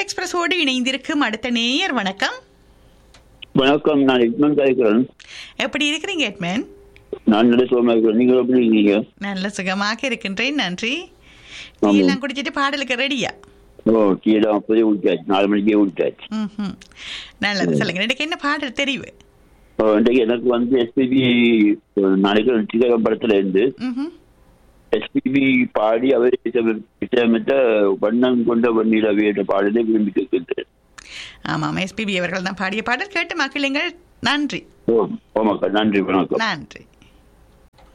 தமிழ் எக்ஸ்பிரஸோடு இணைந்திருக்கும் அடுத்த நேயர் வணக்கம் வணக்கம் நான் எட்மன் கலைக்கிறேன் எப்படி இருக்கிறீங்க எட்மேன் நான் நல்ல சுகமா இருக்கிறேன் நீங்க எப்படி இருக்கீங்க நல்ல சுகமாக இருக்கின்றேன் நன்றி டீ ஆமாம். எல்லாம் குடிச்சிட்டு பாடலுக்கு ரெடியா ஓ டீ எல்லாம் அப்போதே விட்டாச்சு நாலு மணிக்கே விட்டாச்சு ம் நல்லது சொல்லுங்க எனக்கு என்ன பாடல் தெரிவு ஓ, இன்றைக்கு எனக்கு வந்து எஸ்பிபி நாளைக்கு சிதகம் படத்துல இருந்து ம்ஹும். எஸ்பிபி பாடி அவர் இசையமைத்த வண்ணம் கொண்ட வண்ணிலவே என்ற பாடலை விரும்பி கேட்கின்றேன் ஆமாம் எஸ்பிபி அவர்கள் தான் பாடிய பாடல் கேட்டு மக்களுங்கள் நன்றி ஓ ஓமாக்கா நன்றி வணக்கம் நன்றி